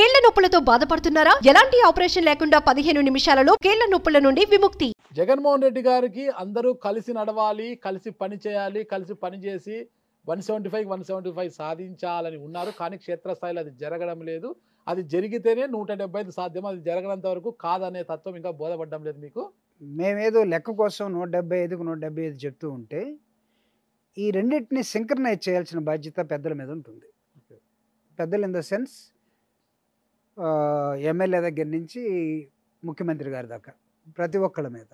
కీళ్ల నొప్పులతో బాధపడుతున్నారా ఎలాంటి ఆపరేషన్ లేకుండా పదిహేను నిమిషాలలో కీళ్ల నొప్పుల నుండి విముక్తి జగన్మోహన్ రెడ్డి గారికి అందరూ కలిసి నడవాలి కలిసి పని చేయాలి కలిసి పని చేసి one seventy five one seventy five సాధించాలని ఉన్నారు కానీ క్షేత్రస్థాయిలో అది జరగడం లేదు అది జరిగితేనే నూట డెబ్బై ఐదు సాధ్యం అది జరగనంత వరకు కాదనే తత్వం ఇంకా బోధపడడం లేదు మీకు మేమేదో లెక్క కోసం నూట డెబ్బై ఐదుకు నూట డెబ్బై ఐదు చెప్తూ ఉంటే ఈ రెండింటిని సింక్రనైజ్ చేయాల్సిన బాధ్యత పెద్దల మీద ఉంటుంది Okay. పెద్దలు ఇన్ ద సెన్స్ ఎమ్మెల్యే దగ్గర నుంచి ముఖ్యమంత్రి గారి దాకా ప్రతి ఒక్కళ్ళ మీద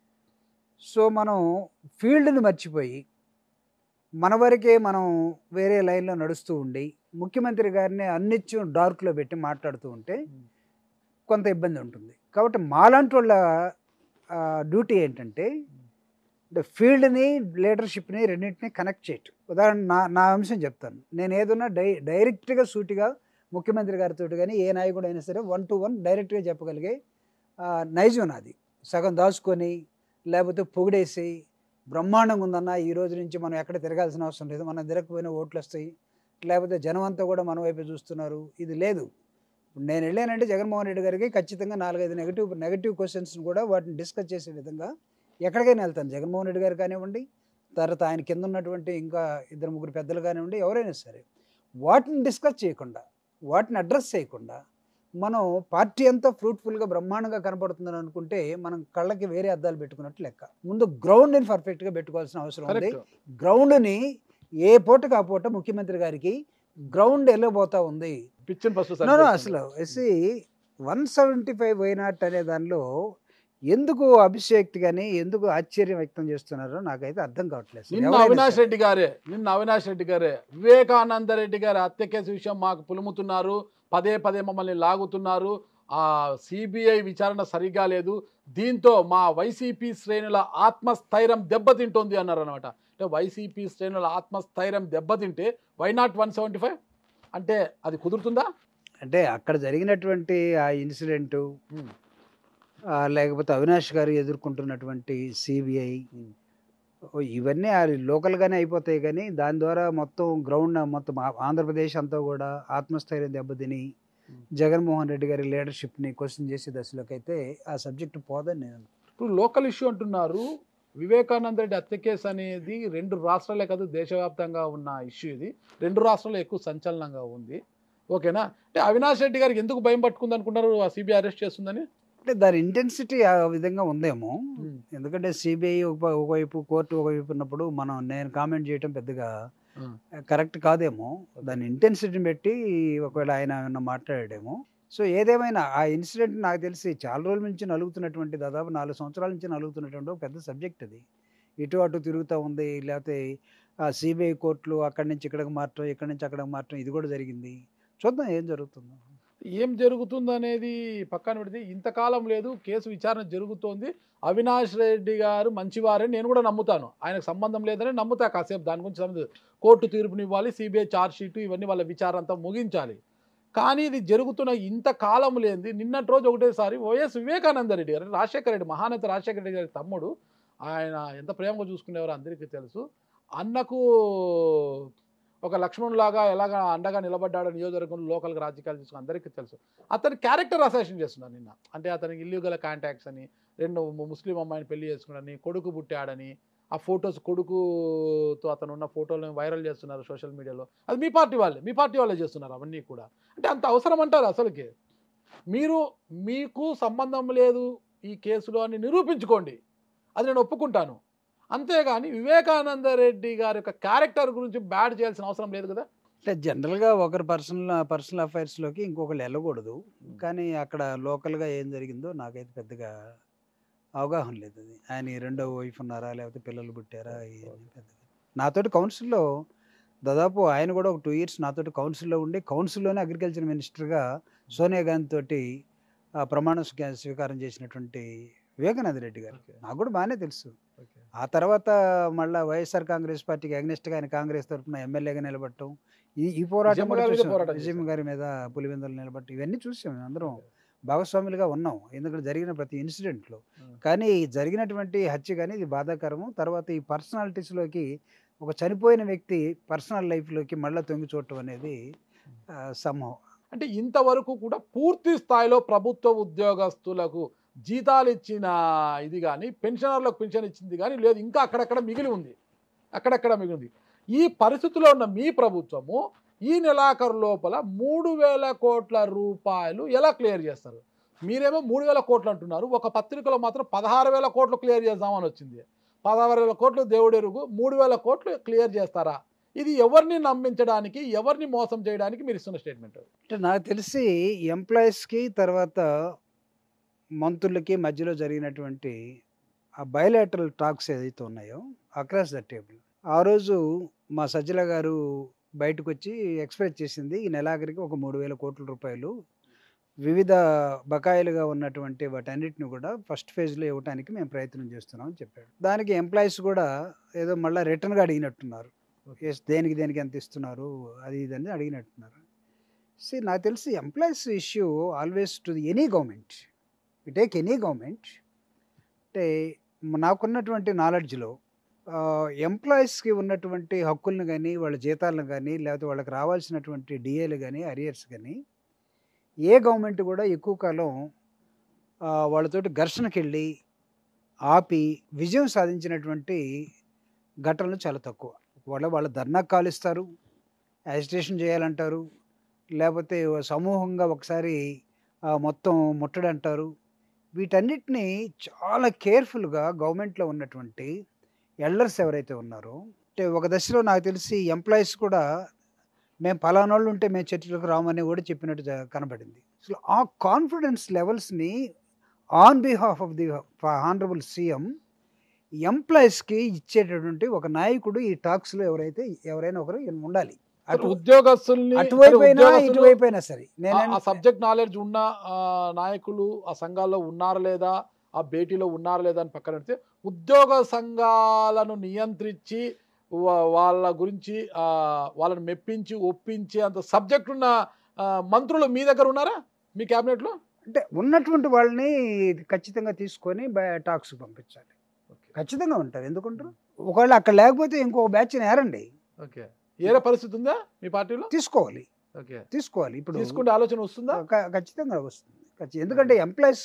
సో మనం ఫీల్డ్ని మర్చిపోయి మన వరకే మనం వేరే లైన్లో నడుస్తూ ఉండి ముఖ్యమంత్రి గారిని అన్నిత్యం డార్క్లో పెట్టి మాట్లాడుతూ ఉంటే కొంత ఇబ్బంది ఉంటుంది కాబట్టి మాలాంటి వాళ్ళ డ్యూటీ ఏంటంటే అంటే ఫీల్డ్ని లీడర్షిప్ని రెండింటిని కనెక్ట్ చేయటం ఉదాహరణ నా నా అంశం చెప్తాను నేను ఏదన్నా డై డైరెక్ట్గా సూటిగా ముఖ్యమంత్రి గారితో కానీ ఏ నాయకుడు అయినా సరే వన్ టు వన్ డైరెక్ట్గా చెప్పగలిగే ఆ, నైజం నాది సగం దాచుకొని లేకపోతే పొగిడేసి బ్రహ్మాండంగా ఉందన్న ఈ రోజు నుంచి మనం ఎక్కడ తిరగాల్సిన అవసరం లేదు మనం తిరగకపోయినా ఓట్లు వస్తాయి లేకపోతే జనం అంతా కూడా మన వైపే చూస్తున్నారు ఇది లేదు ఇప్పుడు నేను వెళ్ళానంటే జగన్మోహన్ రెడ్డి గారికి ఖచ్చితంగా నాలుగైదు నెగిటివ్ నెగిటివ్ క్వశ్చన్స్ కూడా వాటిని డిస్కస్ చేసే విధంగా ఎక్కడికైనా వెళ్తాను జగన్మోహన్ రెడ్డి గారు కానివ్వండి తర్వాత ఆయన కింద ఉన్నటువంటి ఇంకా ఇద్దరు ముగ్గురు పెద్దలు కానివ్వండి ఎవరైనా సరే వాటిని డిస్కస్ చేయకుండా వాటిని అడ్రస్ చేయకుండా మనం పార్టీ అంతా ఫ్రూట్ఫుల్గా బ్రహ్మాండంగా కనపడుతుందని అనుకుంటే మనం కళ్ళకి వేరే అద్దాలు పెట్టుకున్నట్టు లెక్క ముందు గ్రౌండ్ని పర్ఫెక్ట్గా పెట్టుకోవాల్సిన అవసరం ఉంది కరెక్ట్ గ్రౌండ్ని ఏ పూటకు ఆ పూట ముఖ్యమంత్రి గారికి గ్రౌండ్ వెళ్ళబోతా ఉంది పిచ్చిన ఫస్ట్ నో, నో, అసలు ఎస్సి వన్ సెవెంటీ ఫైవ్ వైనాట్ అనే దానిలో ఎందుకు అభిషేక్ కానీ ఎందుకు ఆశ్చర్యం వ్యక్తం చేస్తున్నారో నాకైతే అర్థం కావట్లేదు అసలు. నిన్న ఎవరైనా అవినాష్ సరే. రెడ్డి గారే నిన్న అవినాష్ రెడ్డి గారే వివేకానంద రెడ్డి గారి హత్య కేసు విషయం మాకు పులుముతున్నారు పదే పదే మమ్మల్ని లాగుతున్నారు ఆ సిబిఐ విచారణ సరిగా లేదు దీంతో మా వైసీపీ శ్రేణుల ఆత్మస్థైర్యం దెబ్బతింటోంది అన్నారు అనమాట అంటే వైసీపీ శ్రేణుల ఆత్మస్థైర్యం దెబ్బతింటే why not one seventy five అంటే అది కుదురుతుందా అంటే అక్కడ జరిగినటువంటి ఆ ఇన్సిడెంట్ లేకపోతే అవినాష్ గారు ఎదుర్కొంటున్నటువంటి సిబిఐ ఇవన్నీ ఆ లోకల్గానే అయిపోతాయి కానీ దాని ద్వారా మొత్తం గ్రౌండ్ మొత్తం ఆ- ఆంధ్రప్రదేశ్ అంతా కూడా ఆత్మస్థైర్యం దెబ్బతిని Hmm. జగన్మోహన్ రెడ్డి గారి లీడర్షిప్ని క్వశ్చన్ చేసే దశలోకి అయితే ఆ సబ్జెక్ట్ పోదని నేను అనుకుంటున్నాను. ఇప్పుడు లోకల్ ఇష్యూ అంటున్నారు వివేకానంద రెడ్డి హత్య కేసు అనేది రెండు రాష్ట్రాలే కాదు దేశవ్యాప్తంగా ఉన్న ఇష్యూ ఇది రెండు రాష్ట్రాల్లో ఎక్కువ సంచలనంగా ఉంది ఓకేనా అంటే అవినాష్ రెడ్డి గారికి ఎందుకు భయం పట్టుకుంది అనుకుంటారు ఆ సిబిఐ అరెస్ట్ చేస్తుందని అంటే దాని ఇంటెన్సిటీ ఆ విధంగా ఉందేమో ఎందుకంటే సిబిఐ ఒక ఒకవైపు కోర్టు ఒకవైపు ఉన్నప్పుడు మనం నేను కామెంట్ చేయటం పెద్దగా Hmm. కరెక్ట్ కాదేమో దాని ఇంటెన్సిటీని బట్టి ఒకవేళ ఆయన ఏమన్నా మాట్లాడాడేమో సో ఏదేమైనా ఆ ఇన్సిడెంట్ నాకు తెలిసి చాలా రోజుల నుంచి నలుగుతున్నటువంటి దాదాపు నాలుగు సంవత్సరాల నుంచి నలుగుతున్నటువంటి ఒక పెద్ద సబ్జెక్ట్ అది ఇటు అటు తిరుగుతూ ఉంది లేకపోతే ఆ సిబిఐ కోర్టులు అక్కడి నుంచి ఇక్కడికి మారటం ఇక్కడి నుంచి అక్కడికి మారటం ఇది కూడా జరిగింది చూద్దాం ఏం జరుగుతుందో ఏం జరుగుతుంది అనేది పక్కన పెడితే ఇంతకాలం లేదు కేసు విచారణ జరుగుతోంది అవినాష్ రెడ్డి గారు మంచివారే నేను కూడా నమ్ముతాను ఆయనకు సంబంధం లేదని నమ్ముతా కాసేపు దాని గురించి సంబంధం కోర్టు తీర్పునివ్వాలి సిబిఐ ఛార్జ్ షీటు ఇవన్నీ వాళ్ళ విచారణ అంతా ముగించాలి కానీ ఇది జరుగుతున్న ఇంత కాలం లేనిది నిన్నటి రోజు ఒకటేసారి వైఎస్ వివేకానంద రెడ్డి గారు రాజశేఖర రెడ్డి మహానేత రాజశేఖర రెడ్డి గారి తమ్ముడు ఆయన ఎంత ప్రేమగా చూసుకునేవారో అందరికీ తెలుసు అన్నకు ఒక లక్ష్మణులాగా ఎలాగ అండగా నిలబడ్డాడో నియోజకవర్గంలో లోకల్గా రాజకీయాలు చేసుకుని అందరికీ తెలుసు అతని క్యారెక్టర్ అసెషన్ చేస్తున్నారు నిన్న అంటే అతనికి ఇల్లీగల్ కాంటాక్ట్స్ అని రెండు ము- ముస్లిం అమ్మాయిని పెళ్లి చేసుకున్నాడని కొడుకు పుట్టాడని ఆ ఫొటోస్ కొడుకుతో అతను ఉన్న ఫోటోలను వైరల్ చేస్తున్నారు సోషల్ మీడియాలో అది మీ పార్టీ వాళ్ళే మీ పార్టీ వాళ్ళే చేస్తున్నారు అవన్నీ కూడా అంటే అంత అవసరం అంటారు అసలుకి మీరు మీకు సంబంధం లేదు ఈ కేసులో అని నిరూపించుకోండి అది నేను ఒప్పుకుంటాను అంతేగాని వివేకానంద రెడ్డి గారి యొక్క క్యారెక్టర్ గురించి బ్యాడ్ చేయాల్సిన అవసరం లేదు కదా అంటే జనరల్గా ఒకరి పర్సనల్ పర్సనల్ అఫైర్స్లోకి ఇంకొకరు వెళ్ళకూడదు కానీ అక్కడ లోకల్గా ఏం జరిగిందో నాకైతే పెద్దగా అవగాహన లేదు అది ఆయన ఈ రెండో వైఫ్ ఉన్నారా లేకపోతే పిల్లలు పుట్టారా ఏమీ పెద్దగా నాతోటి కౌన్సిల్లో దాదాపు ఆయన కూడా ఒక టూ ఇయర్స్ నాతోటి కౌన్సిల్లో ఉండి కౌన్సిల్లోనే అగ్రికల్చర్ మినిస్టర్గా సోనియా గాంధీ తోటి ఆ, ప్రమాణ స్వీ- స్వీకారం చేసినటువంటి వివేకానంద రెడ్డి గారు నాకు కూడా బాగానే తెలుసు ఆ తర్వాత మళ్ళీ వైఎస్ఆర్ కాంగ్రెస్ పార్టీకి అగ్నెస్ట్గా ఆయన కాంగ్రెస్ తరఫున ఎమ్మెల్యేగా నిలబడటం ఈ ఈ పోరాటం విజయమ్మ కూడా గారి మీద చూసాం. పోరాటం విజయమ్మ చేశారు. గారి మీద పులివెందులు నిలబడటం ఇవన్నీ చూసాం మేము అందరం భాగస్వాములుగా ఉన్నాం ఎందుకంటే జరిగిన ప్రతి ఇన్సిడెంట్లో కానీ ఈ జరిగినటువంటి హత్య కానీ ఇది బాధాకరము తర్వాత ఈ పర్సనాలిటీస్లోకి ఒక చనిపోయిన వ్యక్తి పర్సనల్ లైఫ్లోకి మళ్ళీ తొంగి చూడటం అనేది సంభవం అంటే ఇంతవరకు కూడా పూర్తి స్థాయిలో ప్రభుత్వ ఉద్యోగస్తులకు జీతాలు ఇచ్చిన ఇది కానీ పెన్షనర్లకు పెన్షన్ ఇచ్చింది కానీ లేదు ఇంకా అక్కడక్కడ మిగిలి ఉంది అక్కడక్కడ మిగిలి ఉంది ఈ పరిస్థితిలో ఉన్న మీ ప్రభుత్వము ఈ నెలాఖరు లోపల మూడు వేల కోట్ల రూపాయలు ఎలా క్లియర్ చేస్తారు మీరేమో మూడు వేల కోట్లు అంటున్నారు ఒక పత్రికలో మాత్రం పదహారు వేల కోట్లు క్లియర్ చేద్దామని వచ్చింది పదహారు వేల కోట్లు దేవుడెరుగు మూడు వేల కోట్లు క్లియర్ చేస్తారా ఇది ఎవరిని నమ్మించడానికి ఎవరిని మోసం చేయడానికి మీరు ఇస్తున్న స్టేట్మెంట్ అంటే నాకు తెలిసి ఎంప్లాయీస్కి తర్వాత మంత్రులకి మధ్యలో జరిగినటువంటి ఆ బయలాటరల్ టాక్స్ ఏదైతే ఉన్నాయో అక్రాస్ ద టేబుల్ ఆ రోజు మా సజ్జల గారు బయటకు వచ్చి ఎక్స్ప్రెస్ చేసింది ఈ నెలాఖరికి ఒక మూడు వేల కోట్ల రూపాయలు వివిధ బకాయిలుగా ఉన్నటువంటి వాటన్నిటిని కూడా ఫస్ట్ ఫేజ్లో ఇవ్వడానికి మేము ప్రయత్నం చేస్తున్నాం అని చెప్పాడు దానికి ఎంప్లాయీస్ కూడా ఏదో మళ్ళీ రిటర్న్గా అడిగినట్టున్నారు ఎస్ దేనికి దేనికి ఎంత ఇస్తున్నారు అది ఇది అని అడిగినట్టున్నారు సి నాకు తెలిసి employees issue always to the any government we take any government అంటే నాకున్నటువంటి నాలెడ్జ్లో ఎంప్లాయీస్కి ఉన్నటువంటి హక్కులను కానీ వాళ్ళ జీతాలను కానీ లేకపోతే వాళ్ళకి రావాల్సినటువంటి డిఏలు కానీ అరియర్స్ కానీ ఏ గవర్నమెంట్ కూడా ఎక్కువ కాలం ఆ, వాళ్ళతోటి ఘర్షణకి వెళ్ళి ఆపి విజయం సాధించినటువంటి ఘటనలు చాలా తక్కువ వాళ్ళ వాళ్ళ ధర్నాకు కాలుస్తారు యాజిటేషన్ చేయాలంటారు లేకపోతే ఓ సమూహంగా ఒకసారి ఆ, మొత్తం ముట్టడి అంటారు వీటన్నిటిని చాలా కేర్ఫుల్గా గవర్నమెంట్లో ఉన్నటువంటి ఎల్డర్స్ ఎవరైతే ఉన్నారో అంటే ఒక దశలో నాకు తెలిసి ఎంప్లాయీస్ కూడా మేము పలానోళ్ళు ఉంటే మేము చర్చలకు రామని కూడా చెప్పినట్టు జ- కనబడింది అసలు ఆ కాన్ఫిడెన్స్ లెవెల్స్ని on behalf of the honourable CM ఎంప్లాయీస్కి ఇచ్చేటటువంటి ఒక నాయకుడు ఈ టాక్స్లో ఎవరైతే ఎవరైనా ఒకరు ఉండాలి అటు ఉద్యోగస్తుల్ని అటువైపు అయినా ఉద్యోగస్తులు ఇటువైపు అయినా సరే ఆ- నేను ఆ సబ్జెక్ట్ నాలెడ్జ్ ఉన్న ఆ, నాయకులు ఆ సంఘాల్లో ఉన్నారా లేదా ఆ భేటీలో ఉన్నారా లేదా అని పక్కన పెడితే ఉద్యోగ సంఘాలను నియంత్రించి వా- వాళ్ళ గురించి ఆ, వాళ్ళని మెప్పించి ఒప్పించి అంత సబ్జెక్ట్ ఉన్న ఆ, మంత్రులు మీ దగ్గర ఉన్నారా మీ క్యాబినెట్లో అంటే ఉన్నటువంటి వాళ్ళని ఖచ్చితంగా తీసుకొని టాక్స్ పంపించాలి ఖచ్చితంగా ఉంటారు ఎందుకుంటారు ఒకవేళ అక్కడ లేకపోతే ఇంకో బ్యాచ్ ఏరండి ఓకే ఏరే పరిస్థితి ఉందా మీ పార్టీలో తీసుకోవాలి ఓకే తీసుకోవాలి ఇప్పుడు తీసుకుంటే ఆలోచన వస్తుందా ఖ- ఖచ్చితంగా వస్తుంది ఖచ్చి- ఎందుకంటే ఎంప్లాయీస్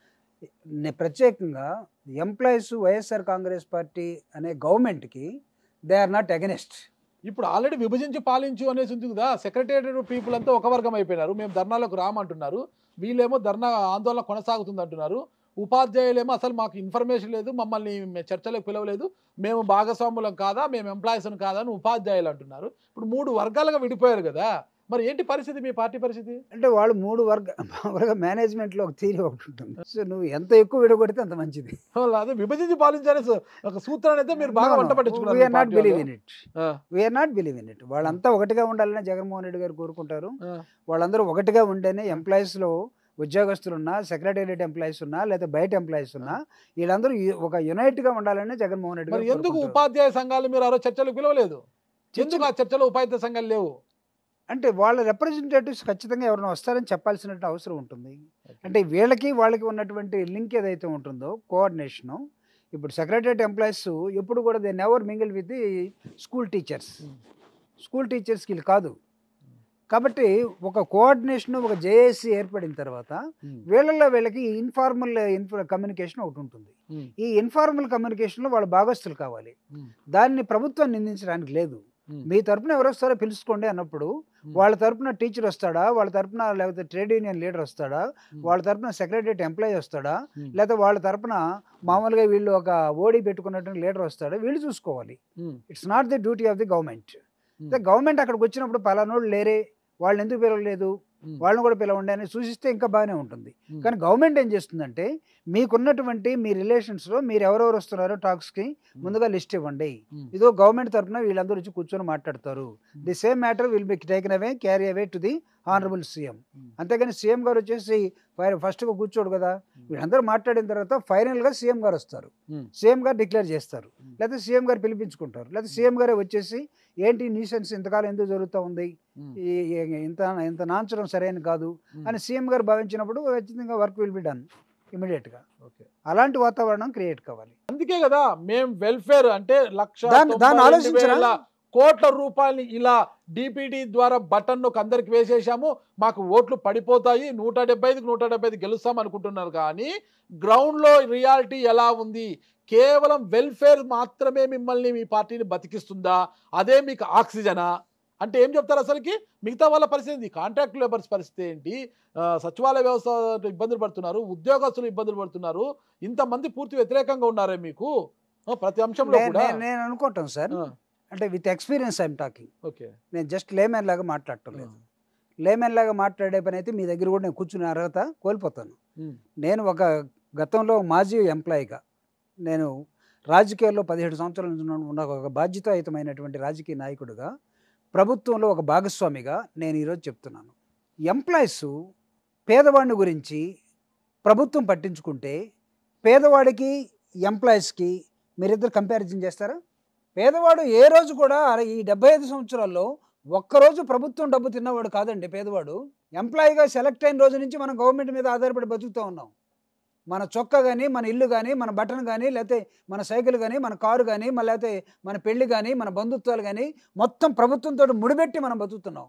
ప్రత్యేకంగా ఎంప్లాయీస్ వైఎస్ఆర్ కాంగ్రెస్ పార్టీ అనే గవర్నమెంట్కి దే ఆర్ నాట్ అగెనెస్ట్ ఇప్పుడు ఆల్రెడీ విభజించి పాలించు అనేసి ఉంది కదా సెక్రటేరియట్ పీపుల్ అంతా ఒక వర్గం అయిపోయినారు మేము ధర్నాలకు రామంటున్నారు వీళ్ళేమో ధర్నా ఆందోళన కొనసాగుతుంది అంటున్నారు ఉపాధ్యాయులేమో అసలు మాకు ఇన్ఫర్మేషన్ లేదు మమ్మల్ని మే- చర్చలకు పిలవలేదు మేము భాగస్వాములం కాదా మేము ఎంప్లాయీస్ కాదా అని ఉపాధ్యాయులు అంటున్నారు ఇప్పుడు మూడు వర్గాలుగా విడిపోయారు కదా మరి ఏంటి పరిస్థితి మీ పార్టీ పరిస్థితి అంటే వాళ్ళు మూడు వర్గ మామూలుగా మేనేజ్మెంట్లో ఒక తీరి ఒకటి ఉంటుంది సో నువ్వు ఎంత ఎక్కువ విడగొడితే అంత మంచిది వాళ్ళు అదే విభజించి పాలించారే సు- ఒక సూత్రాన్ని అయితే మీరు బాగా వంట పట్టించుకున్నారు మీ నాట్ పార్టీ బిలీవ్ వాళ్ళు. ఇన్ ఇట్ ఆ, we are not believe in it వాళ్ళంతా ఒకటిగా ఉండాలని జగన్మోహన్ రెడ్డి గారు కోరుకుంటారు ఆ, వాళ్ళందరూ ఒకటిగా ఉంటేనే ఎంప్లాయీస్లో ఉద్యోగస్తులు ఉన్నా సెక్రటేరియట్ ఎంప్లాయీస్ ఉన్నా లేదా బయట ఎంప్లాయీస్ ఉన్నా వీళ్ళందరూ యు- ఒక యునైట్గా ఉండాలని జగన్మోహన్ రెడ్డి మరి గారు ఎందుకు కోరుకుంటారు. ఉపాధ్యాయ సంఘాలు మీరు ఆ రోజు చర్చలకు పిలవలేదు ఎందుకు ఆ చర్చలో ఉపాధ్యాయ సంఘాలు లేవు అంటే వాళ్ళ రిప్రజెంటేటివ్స్ ఖచ్చితంగా ఎవరైనా వస్తారని చెప్పాల్సిన అవసరం ఉంటుంది అంటే వీళ్ళకి వాళ్ళకి ఉన్నటువంటి లింక్ ఏదైతే ఉంటుందో కోఆర్డినేషను ఇప్పుడు సెక్రటరియట్ ఎంప్లాయీస్ ఎప్పుడు కూడా they never mingle with the school teachers Hmm. School టీచర్స్కి వీళ్ళు కాదు కాబట్టి ఒక కోఆర్డినేషన్ ఒక జేఏసీ ఏర్పడిన తర్వాత వీళ్ళల్లో వీళ్ళకి ఇన్ఫార్మల్ కమ్యూనికేషన్ ఒకటి ఉంటుంది ఉమ్, ఈ ఇన్ఫార్మల్ కమ్యూనికేషన్లో వాళ్ళ భాగస్తులు కావాలి ఉమ్, దాన్ని ప్రభుత్వం నిందించడానికి లేదు ఉమ్, మీ తరపున ఎవరు వస్తారో పిలుచుకోండి అన్నప్పుడు ఉమ్, వాళ్ళ తరపున టీచర్ వస్తాడా వాళ్ళ తరపున లేకపోతే ట్రేడ్ యూనియన్ లీడర్ వస్తాడా ఉమ్, వాళ్ళ తరపున సెక్రటరియట్ ఎంప్లాయీ వస్తాడా ఉమ్, లేకపోతే వాళ్ళ తరపున మామూలుగా వీళ్ళు ఒక ఓడి పెట్టుకున్నటువంటి లీడర్ వస్తాడా వీళ్ళు చూసుకోవాలి um, it's not the duty of the government um, government అక్కడికి వచ్చినప్పుడు పలానోళ్ళు లేరే వాళ్ళు ఎందుకు పిలవలేదు ఉమ్, వాళ్ళని కూడా పిలవండి అని సూచిస్తే ఇంకా బాగానే ఉంటుంది ఉమ్, కానీ గవర్నమెంట్ ఏం చేస్తుందంటే మీకున్నటువంటి మీ రిలేషన్స్లో మీరు ఎవరెవరు వస్తున్నారో టాక్స్కి ముందుగా లిస్ట్ ఇవ్వండి ఉమ్, ఇదో గవర్నమెంట్ తరఫున వీళ్ళందరూ వచ్చి కూర్చొని మాట్లాడతారు the same matter will be taken away carry away to the honourable CM um, అంతేగాని సీఎం గారు వచ్చేసి ఫస్ట్గా కూర్చోడు కదా వీళ్ళందరూ మాట్లాడిన తర్వాత ఫైనల్గా సీఎం గారు వస్తారు ఉమ్, సీఎం గారు డిక్లేర్ చేస్తారు ఉమ్, లేకపోతే సీఎం గారు పిలిపించుకుంటారు లేకపోతే సీఎం గారే వచ్చేసి ఏంటి న్యూసెన్స్ ఇంతకాలం ఎందుకు జరుగుతూ ఉంది ఉమ్, ఈ ఈ- ఇంత ఇంత నాంచడం సరైన కాదు ఉమ్, అని సీఎం గారు భావించినప్పుడు ఖచ్చితంగా వర్క్ విల్ బి డన్ ఇమీడియట్గా ఓకే. అలాంటి వాతావరణం క్రియేట్ కావాలి అందుకే కదా మేము వెల్ఫేర్ అంటే లక్ష దాన్ని- తొంభై దాన్ని రెండు ఆలోచించరా? వేల కోట్ల రూపాయలు ఇలా డిపిడి ద్వారా బటన్ ఒక అందరికి వేసేసాము మాకు ఓట్లు పడిపోతాయి నూట డెబ్బై ఐదుకి నూట డెబ్బై ఐదు గెలుస్తాం అనుకుంటున్నారు కానీ గ్రౌండ్లో రియాలిటీ ఎలా ఉంది కేవలం వెల్ఫేర్ మాత్రమే మిమ్మల్ని మీ పార్టీని బతికిస్తుందా అదే మీకు ఆక్సిజనా అంటే ఏం చెప్తారు అసలుకి మిగతా వాళ్ళ పరిస్థితి ఏంటి కాంట్రాక్ట్ లేబర్స్ పరిస్థితి ఏంటి ఆ, సచివాలయ వ్యవస్థ ఇబ్బందులు పడుతున్నారు ఉద్యోగస్తులు ఇబ్బందులు పడుతున్నారు ఇంతమంది పూర్తి వ్యతిరేకంగా ఉన్నారే మీకు ఆ, ప్రతి అంశంలో నే- కూడా నే- నేను అనుకుంటాం సార్ ఆ, అంటే with experience I'm talking okay నేను జస్ట్ లేమెన్ లాగా మాట్లాడటం లేదు లేమెన్ లాగా మాట్లాడే పని అయితే మీ దగ్గర కూడా నేను కూర్చునే అర్హత కోల్పోతాను ఉమ్, నేను ఒక గతంలో మాజీ ఎంప్లాయీగా నేను రాజకీయాల్లో పదిహేడు సంవత్సరాల నుంచి ఉన్న- ఉన్న ఒక బాధ్యతాయుతమైనటువంటి రాజకీయ నాయకుడిగా ప్రభుత్వంలో ఒక భాగస్వామిగా నేను ఈరోజు చెప్తున్నాను ఎంప్లాయీస్ పేదవాడిని గురించి ప్రభుత్వం పట్టించుకుంటే పేదవాడికి ఎంప్లాయీస్కి మీరిద్దరు కంపారిజన్ చేస్తారా పేదవాడు ఏ రోజు కూడా అరే ఈ డెబ్బై ఐదు సంవత్సరాల్లో ఒక్కరోజు ప్రభుత్వం డబ్బు తిన్నవాడు కాదండి పేదవాడు ఎంప్లాయీగా సెలెక్ట్ అయిన రోజు నుంచి మనం గవర్నమెంట్ మీద ఆధారపడి బతుకుతూ ఉన్నాం మన చొక్కా కానీ మన ఇల్లు కానీ మన బటన్ కానీ లేకపోతే మన సైకిల్ కానీ మన కారు కానీ మన లేకపోతే మన పెళ్లి కానీ మన బంధుత్వాలు కానీ మొత్తం ప్రభుత్వంతో ముడిపెట్టి మనం బతుకుతున్నాం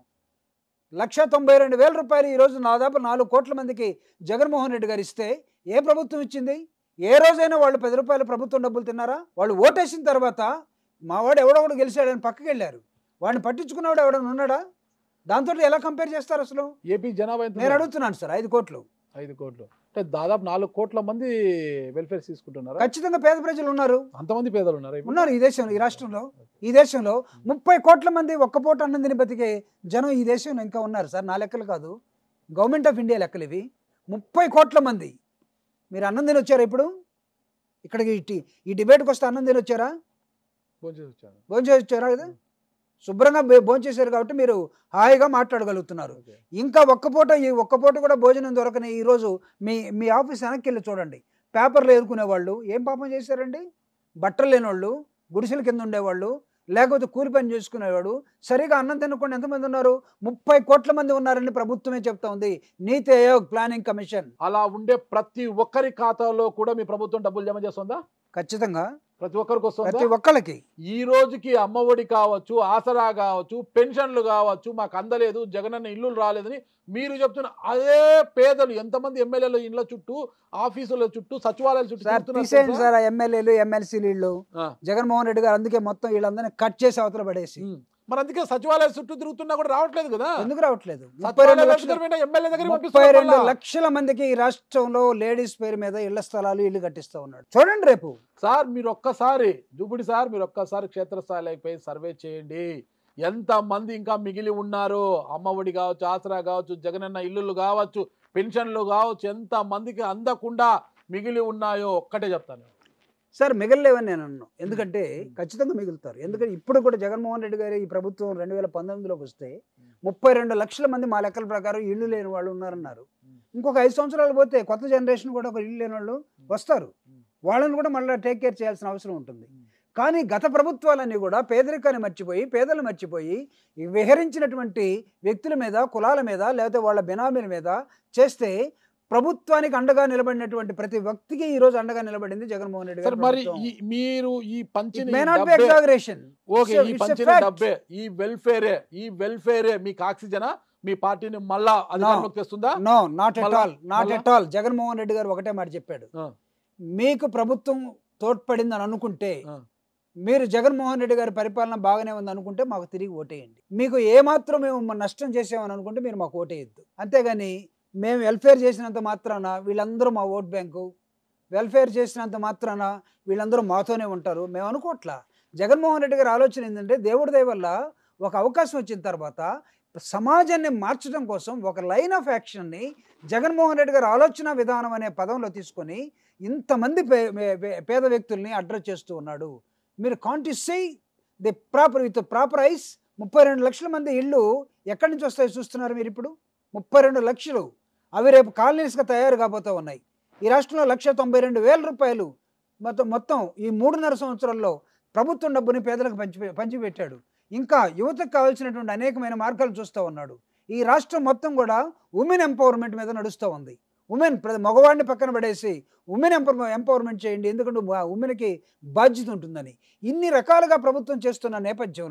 లక్ష తొంభై రెండు వేల రూపాయలు ఈరోజు దాదాపు నాలుగు కోట్ల మందికి జగన్మోహన్ రెడ్డి గారు ఇస్తే ఏ ప్రభుత్వం ఇచ్చింది ఏ రోజైనా వాళ్ళు పది రూపాయలు ప్రభుత్వం డబ్బులు తిన్నారా వాళ్ళు ఓటేసిన తర్వాత మావాడు ఎవడొకడు గెలిచాడని పక్కకి వెళ్ళారు వాడిని పట్టించుకున్నవాడు ఎవడైనా ఉన్నాడా దాంతో ఎలా కంపేర్ చేస్తారు అసలు ఏపీ జనాభా ఎంత నేను ఉంది? అడుగుతున్నాను సార్ ఐదు కోట్లు ఐదు కోట్లు అంటే దాదాపు నాలుగు కోట్ల మంది వెల్ఫేర్ తీసుకుంటున్నారా ఖచ్చితంగా పేద ప్రజలు ఉన్నారు అంతమంది పేదలు ఉన్నారా ఇప్పుడు? ఉన్నారు ఈ దేశంలో ఈ రాష్ట్రంలో ఈ దేశంలో ముప్పై కోట్ల మంది ఒక్క పూట అన్నం తిని బతికే జనం ఈ దేశంలో ఇంకా ఉన్నారు సార్ నా లెక్కలు కాదు గవర్నమెంట్ ఆఫ్ ఇండియా లెక్కలు ఇవి ముప్పై కోట్ల మంది మీరు అన్నం తిని వచ్చారా ఇప్పుడు ఇక్కడికి ఈ టి- ఈ డిబేట్కి వస్తే అన్నం తిని వచ్చారా భోంచేసి వచ్చాను భోంచేసి వచ్చారా కదా శుభ్రంగా భో- భోంచేశారు కాబట్టి మీరు హాయిగా మాట్లాడగలుగుతున్నారు ఓకే. ఇంకా ఒక్క పూట ఈ ఒక్క పూట కూడా భోజనం దొరకని ఈరోజు మీ మీ ఆఫీస్ వెనక్కి వెళ్ళి చూడండి పేపర్లు ఎదుర్కొనే వాళ్ళు ఏం పాపం చేశారండి బట్టలు లేని వాళ్ళు గుడిసెల కింద ఉండేవాళ్ళు లేకపోతే కూలి పని చేసుకునేవాడు సరిగా అన్నం తినకుండా ఎంతమంది ఉన్నారు ముప్పై కోట్ల మంది ఉన్నారని ప్రభుత్వమే చెప్తా ఉంది నీతి ఆయోగ్ ప్లానింగ్ కమిషన్ అలా ఉండే ప్రతి ఒక్కరి ఖాతాలో కూడా మీ ప్రభుత్వం డబ్బులు జమ చేస్తుందా ఖచ్చితంగా ప్రతి ఒక్కరికి ప్రతి వస్తుందా ఒక్కళ్ళకి ఈ రోజుకి అమ్మఒడి కావచ్చు ఆసరా కావచ్చు పెన్షన్లు కావచ్చు మాకు అందలేదు జగనన్న ఇల్లు రాలేదని మీరు చెప్తున్న అదే పేదలు ఎంతమంది ఎమ్మెల్యేల ఇళ్ళ చుట్టూ ఆఫీసుల చుట్టూ సచివాలయాల చుట్టూ సార్ తిరుగుతున్నారు తీసేయండి తెలుసా? సార్ ఆ ఎమ్మెల్యేలు ఎమ్మెల్సీలు వీళ్ళు ఆ. జగన్మోహన్ రెడ్డి గారు అందుకే మొత్తం వీళ్ళందరినీ కట్ చేసి అవతల పడేసి ఉమ్. మరి అందుకే సచివాలయ చుట్టూ తిరుగుతున్నా కూడా రావట్లేదు కదా ఎందుకు రావట్లేదు ముప్పై సచివాలయాల రెండు లక్షల దగ్గర ఎమ్మెల్యే దగ్గర ముప్పై రెండు లక్షల మందికి ఈ రాష్ట్రంలో లేడీస్ పేరు మీద ఇళ్ల స్థలాలు ఇల్లు కట్టిస్తా ఉన్నాడు చూడండి రేపు సార్ మీరు ఒక్కసారి జూపిడి సార్ మీరు ఒక్కసారి క్షేత్రస్థాయిలోకి పోయి సర్వే చేయండి ఎంత మంది ఇంకా మిగిలి ఉన్నారు అమ్మఒడి కావచ్చు ఆసరా కావచ్చు జగనన్న ఇల్లులు కావచ్చు పెన్షన్లు కావచ్చు ఎంత మందికి అందకుండా మిగిలి ఉన్నాయో ఒక్కటే చెప్తాను సార్ మిగలలేవని నేను అన్నాను ఎందుకంటే ఖచ్చితంగా మిగులుతారు ఎందుకంటే ఇప్పుడు కూడా జగన్మోహన్ రెడ్డి గారి ఈ ప్రభుత్వం రెండు వేల పంతొమ్మిదిలోకి వస్తే ముప్పై రెండు లక్షల మంది మా లెక్కల ప్రకారం ఇల్లు లేని వాళ్ళు ఉన్నారన్నారు ఇంకొక ఐదు సంవత్సరాలు పోతే కొత్త జనరేషన్ కూడా ఒక ఇల్లు లేని వాళ్ళు వస్తారు వాళ్ళని కూడా మళ్ళీ టేక్ కేర్ చేయాల్సిన అవసరం ఉంటుంది కానీ గత ప్రభుత్వాలన్నీ కూడా పేదరికాన్ని మర్చిపోయి పేదలు మర్చిపోయి ఈ విహరించినటువంటి వ్యక్తుల మీద కులాల మీద లేకపోతే వాళ్ళ బినామీల మీద చేస్తే ప్రభుత్వానికి అండగా నిలబడినటువంటి ప్రతి వ్యక్తికి ఈ రోజు అండగా నిలబడింది జగన్మోహన్ రెడ్డి సార్ గారి మరి ప్రభుత్వం. ఈ మీరు ఈ పంచిన మే ఈ నాట్ బి డబ్బే- ఎగ్జాగరేషన్ ఓకే It's a- ఈ it's a పంచిన fact. డబ్బే ఈ వెల్ఫేరే ఈ వెల్ఫేరే మీకు ఆక్సిజనా మీ పార్టీని మళ్ళా అధికారంలోకి తెస్తుందా నో నాట్ ఎట్ మళ్ళా- ఆల్ నాట్ మళ్ళా? ఎట్ ఆల్ జగన్మోహన్ రెడ్డి గారు ఒకటే మాట చెప్పాడు ఆ. మీకు ప్రభుత్వం తోడ్పడిందని అనుకుంటే ఆ. మీరు జగన్మోహన్ రెడ్డి గారి పరిపాలన బాగానే ఉంది అనుకుంటే మాకు తిరిగి ఓటేయండి మీకు ఏమాత్రం మేము మ- నష్టం చేసామని అనుకుంటే మీరు మాకు ఓటేయద్దు అంతేగాని మేము వెల్ఫేర్ చేసినంత మాత్రాన వీళ్ళందరూ మా ఓట్ బ్యాంకు వెల్ఫేర్ చేసినంత మాత్రాన వీళ్ళందరూ మాతోనే ఉంటారు మేము అనుకోవట్లా జగన్మోహన్ రెడ్డి గారి ఆలోచన ఏంటంటే దేవుడి దయ వల్ల ఒక అవకాశం వచ్చిన తర్వాత సమాజాన్ని మార్చడం కోసం ఒక లైన్ ఆఫ్ యాక్షన్ని జగన్మోహన్ రెడ్డి గారి ఆలోచన విధానం అనే పదంలో తీసుకొని ఇంతమంది పే పే- పే- పేద వ్యక్తుల్ని అడ్రస్ చేస్తూ ఉన్నాడు మీరు కాంటిసై the proper with proper eyes ముప్పై రెండు లక్షల మంది ఇళ్ళు ఎక్కడి నుంచి వస్తాయో చూస్తున్నారు మీరు ఇప్పుడు ముప్పై రెండు లక్షలు అవి రేపు కాలనీస్గా తయారు కాబోతూ ఉన్నాయి ఈ రాష్ట్రంలో లక్ష తొంభై రెండు వేల రూపాయలు మొత్తం మొత్తం ఈ మూడున్నర సంవత్సరాల్లో ప్రభుత్వం డబ్బుని పేదలకు పంచి పంచిపెట్టాడు ఇంకా యువతకు కావాల్సినటువంటి అనేకమైన మార్గాలు చూస్తూ ఉన్నాడు ఈ రాష్ట్రం మొత్తం కూడా ఉమెన్ ఎంపవర్మెంట్ మీద నడుస్తూ ఉంది ఉమెన్ మగవాడిని పక్కన పడేసి ఉమెన్ ఎంపవర్ ఎంపవర్మెంట్ చేయండి ఎందుకంటే ఉమెన్కి బాధ్యత ఉంటుందని ఇన్ని రకాలుగా ప్రభుత్వం చేస్తున్న నేపథ్యంలో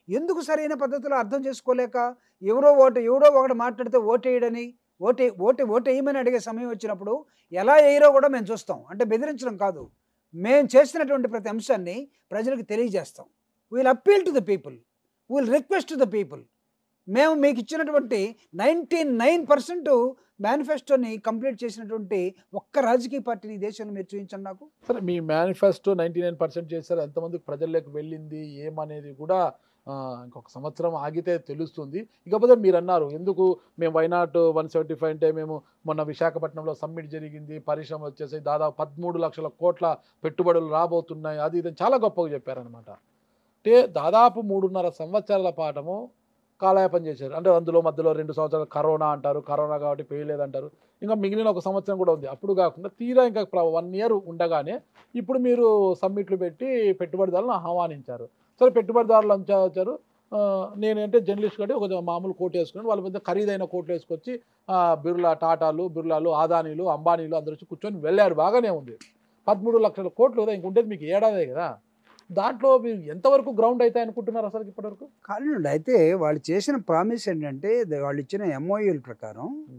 ఎందుకు సరైన పద్ధతిలో అర్థం చేసుకోలేక ఎవరో ఓటు ఎవడో ఒకటి మాట్లాడితే ఓటేయడని ఓటే ఓటే ఓటేయమని అడిగే సమయం వచ్చినప్పుడు ఎలా వేయరో కూడా మేము చూస్తాం అంటే బెదిరించడం కాదు మేము చేసినటువంటి ప్రతి అంశాన్ని ప్రజలకు తెలియజేస్తాం we'll appeal to the people will request to the people మేము మీకు ఇచ్చినటువంటి నైంటీ నైన్ పర్సెంట్ మేనిఫెస్టోని కంప్లీట్ చేసినటువంటి ఒక్క రాజకీయ పార్టీని ఈ దేశంలో మీరు చూపించండి నాకు సరే మీ మేనిఫెస్టో నైంటీ నైన్ పర్సెంట్ చేశారు ఎంతమందికి ప్రజల్లోకి వెళ్ళింది ఏమనేది కూడా ఆ, ఇంకొక సంవత్సరం ఆగితే తెలుస్తుంది ఇకపోతే మీరు అన్నారు ఎందుకు మేము వైనాట్ వన్ సెవెంటీ ఫైవ్ అంటే మేము మొన్న విశాఖపట్నంలో సమ్మిట్ జరిగింది పరిశ్రమ వచ్చేసి దాదాపు పదమూడు లక్షల కోట్ల పెట్టుబడులు రాబోతున్నాయి అది ఇది అని చాలా గొప్పగా చెప్పారనమాట అంటే దాదాపు మూడున్నర సంవత్సరాల పాఠము కాలయాపన చేశారు అంటే అందులో మధ్యలో రెండు సంవత్సరాలు కరోనా అంటారు కరోనా కాబట్టి పేయలేదంటారు ఇంకా మిగిలిన ఒక సంవత్సరం కూడా ఉంది అప్పుడు కాకుండా తీరా ఇంకా వన్ ఇయర్ ఉండగానే ఇప్పుడు మీరు సమ్మిట్లు పెట్టి పెట్టుబడిదారులను ఆహ్వానించారు సరే పెట్టుబడిదారులు అంచా వచ్చారు ఆ, నేనంటే జర్నలిస్ట్ కాబట్టి ఒక మామూలు కోట్ వేసుకుని వాళ్ళ పెద్ద ఖరీదైన కోట్లు వేసుకొచ్చి ఆ, బిర్లా టాటాలు బిర్లాలు ఆదానీలు అంబానీలు అందరూ వచ్చి కూర్చొని వెళ్ళారు బాగానే ఉంది పదమూడు లక్షల కోట్లు కదా ఇంకుండేది మీకు ఏడాదే కదా దాంట్లో మీరు ఎంతవరకు గ్రౌండ్ అవుతాయి అనుకుంటున్నారు అసలు ఇప్పటివరకు కానివ్వండి అయితే వాళ్ళు చేసిన ప్రామిస్ ఏంటంటే దే- వాళ్ళు ఇచ్చిన ఎంఓయూల ప్రకారం Hmm.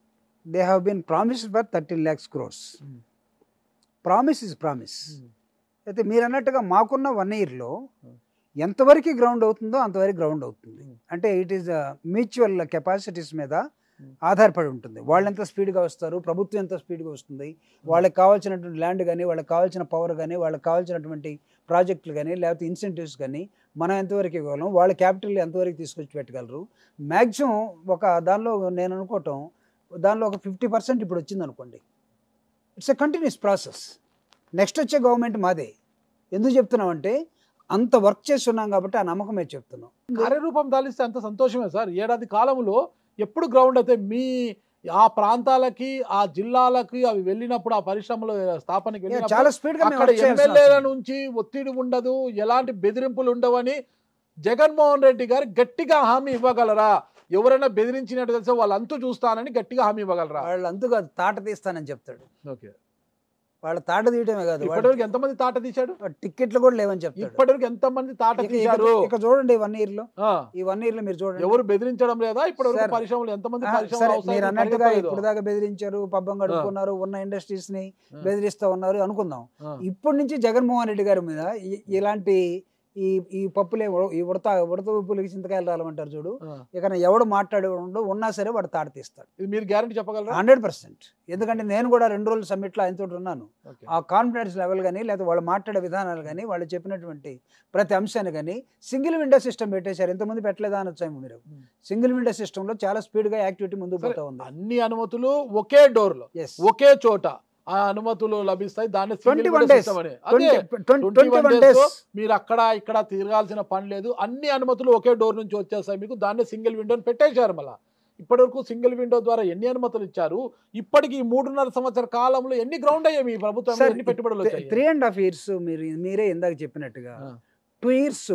They have been promise for thirteen lakhs crores Hmm. Promise is promise అయితే మీరు అన్నట్టుగా మాకున్న వన్ ఇయర్లో Hmm. ఎంతవరకు గ్రౌండ్ అవుతుందో అంతవరకు గ్రౌండ్ అవుతుంది Hmm. అంటే ఇట్ ఈస్ మ్యూచువల్ కెపాసిటీస్ మీద Hmm. ఆధారపడి ఉంటుంది వాళ్ళు ఎంత స్పీడ్గా వస్తారు ప్రభుత్వం ఎంత స్పీడ్గా వస్తుంది వాళ్ళకి కావాల్సినటువంటి ల్యాండ్ కానీ వాళ్ళకి కావాల్సిన పవర్ కానీ వాళ్ళకి కావాల్సినటువంటి ప్రాజెక్టులు కానీ లేకపోతే ఇన్సెంటివ్స్ కానీ మనం ఎంతవరకు ఇవ్వగలం వాళ్ళ క్యాపిటల్ ఎంతవరకు తీసుకొచ్చి పెట్టగలరు మ్యాక్సిమం ఒక దానిలో నేను అనుకోవటం దానిలో ఒక ఫిఫ్టీ పర్సెంట్ ఇప్పుడు వచ్చింది అనుకోండి it's a continuous process next వచ్చే గవర్నమెంట్ మాదే ఎందుకు చెప్తున్నామంటే అంత వర్క్ చేస్తున్నాం కాబట్టి ఆ నమ్మకమే చెప్తున్నాం కార్యరూపం దాలిస్తే అంత సంతోషమే సార్ ఏడాది కాలంలో ఎప్పుడు గ్రౌండ్ అయితే మీ ఆ ప్రాంతాలకి ఆ జిల్లాలకి అవి వెళ్ళినప్పుడు ఆ పరిశ్రమలు స్థాపనకి Yeah, వెళ్ళినప్పుడు చాలా స్పీడ్గా అక్కడ ఎమ్మెల్యేల నుంచి ఒత్తిడి ఉండదు ఎలాంటి బెదిరింపులు ఉండవని జగన్మోహన్ రెడ్డి గారు గట్టిగా హామీ ఇవ్వగలరా ఎవరైనా బెదిరించినట్టు తెలిస్తే వాళ్ళు అంతు చూస్తానని గట్టిగా హామీ ఇవ్వగలరా వాళ్ళు అంతుగా తాట తీస్తానని చెప్తాడు ఓకే వాళ్ళ తాట తీయటమే కాదు వాళ్ళ ఇప్పటివరకు ఎంతమంది తాట తీశాడు టిక్కెట్లు కూడా లేవని చెప్తాడు ఇప్పటివరకు ఎంతమంది తాట ఇక- తీశారు ఇక- ఇక చూడండి వన్ ఇయర్ లో ఆ, ఈ వన్ ఇయర్ లో మీరు చూడండి ఎవరు బెదిరించడం లేదా ఇప్పటివరకు సార్, పరిశ్రమలు ఎంతమంది ఆ, పరిశ్రమలు సరే అవసరం మీరు అన్నట్టుగా పెరగలేదు. ఇప్పుడు దాకా బెదిరించారు పబ్బం గడుపుకున్నారు ఉన్న ఇండస్ట్రీస్ ని ఆ. బెదిరిస్తా ఉన్నారు అనుకుందాం ఆ, ఇప్పటి నుంచి జగన్మోహన్ రెడ్డి గారి మీద ఇ- ఇలాంటి ఈ ఈ పప్పులే ఉడ- ఈ ఉడత ఉడత ఉప్పులకి చింతకాయలు రాలమంటారు చూడు ఆ. ఇక ఎవడు మాట్లాడే ఉండడు ఉన్నా సరే వాడు తాట తీస్తాడు ఇది మీరు గ్యారంటీ చెప్పగలరా హండ్రెడ్ పర్సెంట్ ఎందుకంటే నేను కూడా రెండు రోజులు సమ్మిట్లో ఆయనతో ఉన్నాను ఓకే. ఆ కాన్ఫిడెన్స్ లెవెల్ కానీ లేదా వాళ్ళు మాట్లాడే విధానాలు కానీ వాళ్ళు చెప్పినటువంటి ప్రతి అంశాన్ని కానీ సింగిల్ విండో సిస్టమ్ పెట్టేశారు ఎంతమంది పెట్టలేదా అనొచ్చాము మీరు Hmm. సింగిల్ విండో సిస్టంలో చాలా స్పీడ్గా యాక్టివిటీ ముందుకు సరే, పోతా ఉంది అన్ని అనుమతులు ఒకే డోర్ లో ఎస్ ఒకే చోట ఆ అనుమతులు లభిస్తాయి దాన్ని single 21 window days. system అని. అదే ట్వంటీ 21 వన్ days డేస్ మీరు అక్కడ ఇక్కడ తిరగాల్సిన పని లేదు అన్ని అనుమతులు ఒకే డోర్ నుంచి వచ్చేస్తాయి మీకు దాన్ని సింగిల్ విండోని పెట్టేశారు మళ్ళా ఇప్పటివరకు సింగిల్ విండో ద్వారా ఎన్ని అనుమతులు ఇచ్చారు ఇప్పటికి ఈ మూడున్నర సంవత్సర కాలంలో ఎన్ని గ్రౌండ్ అయ్యాయి మీ ప్రభుత్వం సార్, ఎన్ని పెట్టుబడులు వచ్చాయి త్రీ అండ్ హాఫ్ ఇయర్స్ మీరు మీరే ఇందాక చెప్పినట్టుగా ఆ. టూ ఇయర్స్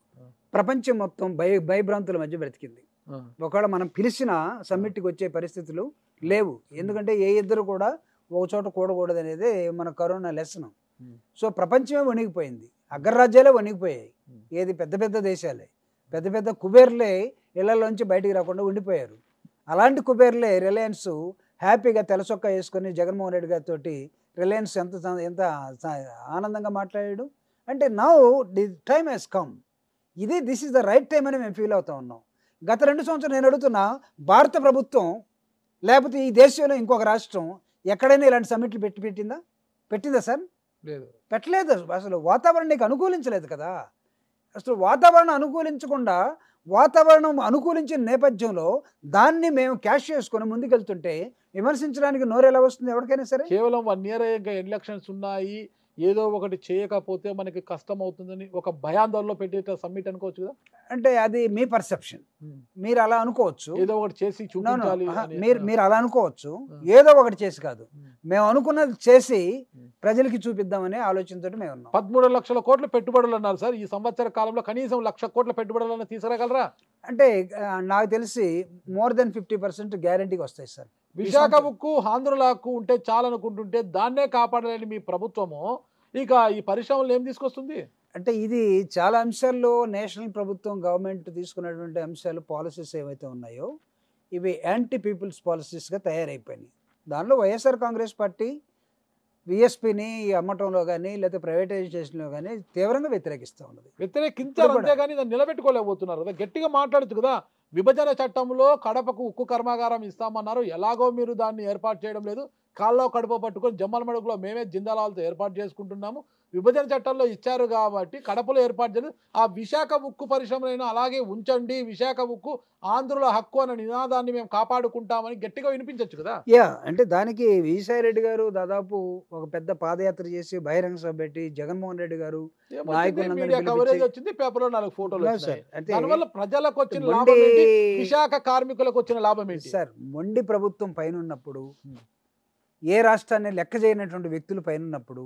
ప్రపంచం మొత్తం భయ భయభ్రాంతుల మధ్య బ్రతికింది ఆ, ఒకవేళ మనం పిలిచిన సమ్మిట్కి వచ్చే పరిస్థితులు లేవు ఎందుకంటే ఏ ఇద్దరు కూడా ఒక చోట కూడకూడదు అనేది మన కరోనా లెసన్ Hmm. సో ప్రపంచమే వణిగిపోయింది అగ్రరాజ్యాలే వణిగిపోయాయి Hmm. ఏది పెద్ద పెద్ద దేశాలే పెద్ద పెద్ద కుబేర్లే ఇళ్లలోంచి బయటికి రాకుండా ఉండిపోయారు అలాంటి కుబేర్లే రిలయన్స్ హ్యాపీగా తెలసొక్క వేసుకొని జగన్మోహన్ రెడ్డి గారితో రిలయన్స్ ఎంత స- ఎంత స- ఆనందంగా మాట్లాడాడు అంటే now the time he's come ఇది this is the right time అని మేము ఫీల్ అవుతా ఉన్నాం గత రెండు సంవత్సరాలు నేను అడుగుతున్నా భారత ప్రభుత్వం లేకపోతే ఈ దేశంలో ఇంకొక రాష్ట్రం ఎక్కడైనా ఇలాంటి సమ్మిట్లు పెట్టి పెట్టిందా పెట్టిందా సార్ లేదు పెట్టలేదు అసలు వాతావరణానికి అనుకూలించలేదు కదా అసలు వాతావరణం అనుకూలించకుండా వాతావరణం అనుకూలించిన నేపథ్యంలో దాన్ని మేము క్యాష్ చేసుకొని ముందుకెళ్తుంటే విమర్శించడానికి నోరు ఎలా వస్తుంది ఎవరికైనా సరే కేవలం వన్ ఇయర్ ఇంకా ఎలక్షన్స్ ఉన్నాయి ఏదో ఒకటి చేయకపోతే మనకి కష్టం అవుతుందని ఒక భయాందోళనలో పెట్టే సమ్మిట్ అనుకోవచ్చు కదా అంటే అది మీ పర్సెప్షన్ మీరు అలా అనుకోవచ్చు ఏదో ఒకటి చేసి No, no. చూపించాలి ఆహా, అని. మీరు మీరు అలా అనుకోవచ్చు ఆ. ఏదో ఒకటి చేసి కాదు ఉమ్. మేము అనుకున్నది చేసి ఉమ్. ప్రజలకి చూపిద్దామనే ఆలోచనతో మేము ఉన్నాం పదమూడు లక్షల కోట్ల పెట్టుబడులు అన్నారు సార్ ఈ సంవత్సర కాలంలో కనీసం లక్ష కోట్ల పెట్టుబడులను తీసుకురాగలరా అంటే ఆ, నాకు తెలిసి మోర్ దెన్ ఫిఫ్టీ పర్సెంట్ గ్యారంటీకి వస్తాయి సార్ విశాఖ సంవత్సరం- ఉక్కు ఆంధ్రుల హక్కు ఉంటే చాలనుకుంటుంటే దాన్నే కాపాడలేని మీ ప్రభుత్వము ఇక ఈ పరిశ్రమలు ఏం తీసుకొస్తుంది అంటే ఇది చాలా అంశాల్లో నేషనల్ ప్రభుత్వం గవర్నమెంట్ తీసుకున్నటువంటి అంశాలు పాలసీస్ ఏవైతే ఉన్నాయో ఇవి యాంటీ పీపుల్స్ పాలసీస్గా తయారైపోయినాయి దానిలో వైఎస్ఆర్ కాంగ్రెస్ పార్టీ విఎస్పిని అమ్మటంలో కానీ లేదా ప్రైవేటైజేషన్లో కానీ తీవ్రంగా వ్యతిరేకిస్తూ ఉన్నది వ్యతిరేకించారు ఇప్పుడు కూడా. అంతేగాని దాన్ని నిలబెట్టుకోలేకపోతున్నారు కదా గట్టిగా మాట్లాడచ్చు కదా విభజన చట్టంలో కడపకు ఉక్కు కర్మాగారం ఇస్తామన్నారు ఎలాగో మీరు దాన్ని ఏర్పాటు చేయడం లేదు కాల్లో కడుపు పట్టుకొని జమ్మల మడుగులో మేమే జిందాలాలతో ఏర్పాటు చేసుకుంటున్నాము విభజన చట్టంలో ఇచ్చారు కాబట్టి కడపలో ఏర్పాటు చేయలేదు ఆ విశాఖ ఉక్కు పరిశ్రమలైనా అలాగే ఉంచండి విశాఖ ఉక్కు ఆంధ్రుల హక్కు అనే నినాదాన్ని మేము కాపాడుకుంటామని గట్టిగా వినిపించవచ్చు కదా యా అంటే దానికి విజయసాయి రెడ్డి గారు దాదాపు ఒక పెద్ద పాదయాత్ర చేసి బహిరంగ సభ పెట్టి జగన్మోహన్ రెడ్డి గారు నాయకులందరినీ మీడియా పిలిపించి- కవరేజ్ వచ్చింది పేపర్లో నాలుగు ఫోటోలు లేదు వచ్చినాయి సార్ అంటే దానివల్ల ప్రజలకు వచ్చిన మొండి లాభం ఏంటి విశాఖ కార్మికులకు వచ్చిన లాభం ఏంటి సార్ మొండి ప్రభుత్వం పైన ఉన్నప్పుడు Hmm. ఏ రాష్ట్రాన్ని లెక్క చేయనటువంటి వ్యక్తులు పైన ఉన్నప్పుడు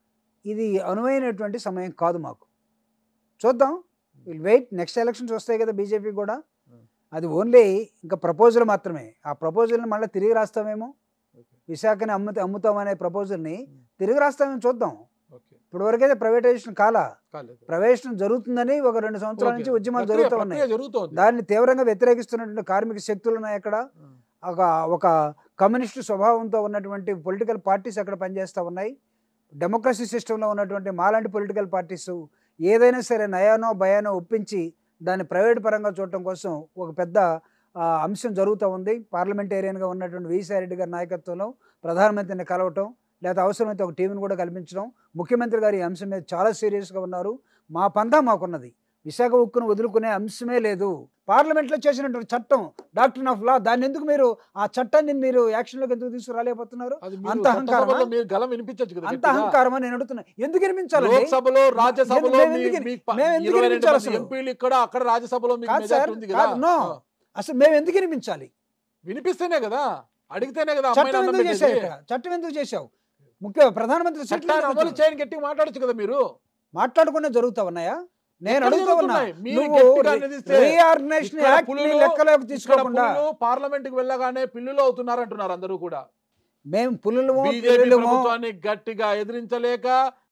ఇది అనువైనటువంటి సమయం కాదు మాకు చూద్దాం విల్ వెయిట్ నెక్స్ట్ ఎలక్షన్స్ వస్తాయి కదా బీజేపీ కూడా Hmm. అది ఓన్లీ ఇంకా ప్రపోజల్ మాత్రమే ఆ ప్రపోజల్ని మళ్ళీ తిరిగి రాస్తామేమో Okay. విశాఖని అమ్ము అమ్ముతామనే ప్రపోజల్ని Hmm. తిరిగి రాస్తామేమో చూద్దాం ఓకే ఇప్పటివరకైతే ప్రైవేటైజేషన్ కాలా కాలేదు ప్రైవేటైజేషన్ జరుగుతుందని ఒక రెండు సంవత్సరాల నుంచి ఓకే. ఉద్యమాలు ప్రక్రియ- జరుగుతూ ఉన్నాయి ప్రక్రియ జరుగుతోంది దాన్ని తీవ్రంగా వ్యతిరేకిస్తున్నటువంటి కార్మిక శక్తులు ఉన్నాయి అక్కడ ఒక ఒక కమ్యూనిస్టు స్వభావంతో ఉన్నటువంటి పొలిటికల్ పార్టీస్ అక్కడ పనిచేస్తూ ఉన్నాయి డెమోక్రసీ సిస్టంలో ఉన్నటువంటి మాలాంటి పొలిటికల్ పార్టీస్ ఏదైనా సరే నయానో భయానో ఒప్పించి దాన్ని ప్రైవేట్ పరంగా చూడటం కోసం ఒక పెద్ద ఆ, అంశం జరుగుతూ ఉంది పార్లమెంటేరియన్గా ఉన్నటువంటి విసాయి రెడ్డి గారి నాయకత్వంలో ప్రధానమంత్రిని కలవటం లేదా అవసరమైతే ఒక టీంని కూడా కల్పించడం ముఖ్యమంత్రి గారు ఈ అంశం మీద చాలా సీరియస్గా ఉన్నారు మా పందా మాకున్నది విశాఖ ఉక్కును వదులుకునే అంశమే లేదు పార్లమెంట్లో చేసినటువంటి చట్టం డాక్టర్ ఆఫ్ లా దాన్ని ఎందుకు మీరు ఆ చట్టాన్ని మీరు యాక్షన్లోకి ఎందుకు తీసుకురాలేకపోతున్నారు అది అంత మీరు అహంకారమా? చట్టసభలో మీరు గలం వినిపించచ్చు కదా అంత గట్టిగా. అహంకారం అని నేను అడుగుతున్నా ఎందుకు వినిపించాలి లోక్సభలో రాజ్యసభలో మేము మీ- ఎందుకు- మీకు ప- మేము ఎందుకు ఇరవై రెండు వినిపించాలి మంది అసలు? ఎంపీలు ఇక్కడ అక్కడ రాజ్యసభలో మీకు కాదు మెజారిటీ సార్, ఉంది కదా కాదు, no. ఆ. అసలు మేము ఎందుకు వినిపించాలి వినిపిస్తేనే కదా అడిగితేనే కదా చట్టం అమ్మాయిని ఎందుకు అన్నం చేశావు పెట్టేది. ఇక్కడ? చట్టం ఎందుకు చేశావు ముఖ్య ప్రధానమంత్రి సీట్లు చట్టాన్ని ఎందుకు అమలు ఇచ్చావు? చేయని గట్టిగా మాట్లాడచ్చు కదా మీరు మాట్లాడకుండా జరుగుతా ఉన్నాయా నేను ఎక్కడ అడుగుతా ఉన్నా జరుగుతున్నాయి? మీరు నువ్వు గట్టిగా నిలదీస్తే రీఆర్గనైజేషన్ ఇక్కడ యాక్ట్ పులులు- లెక్కలోకి ఇక్కడ తీసుకోకుండా పులులు పార్లమెంట్ కి వెళ్ళగానే పిల్లులు అవుతున్నారు అంటున్నారు అందరూ కూడా మేము పులులమో బీజేపీ పిల్లులమో ప్రభుత్వాన్ని గట్టిగా ఎదిరించలేక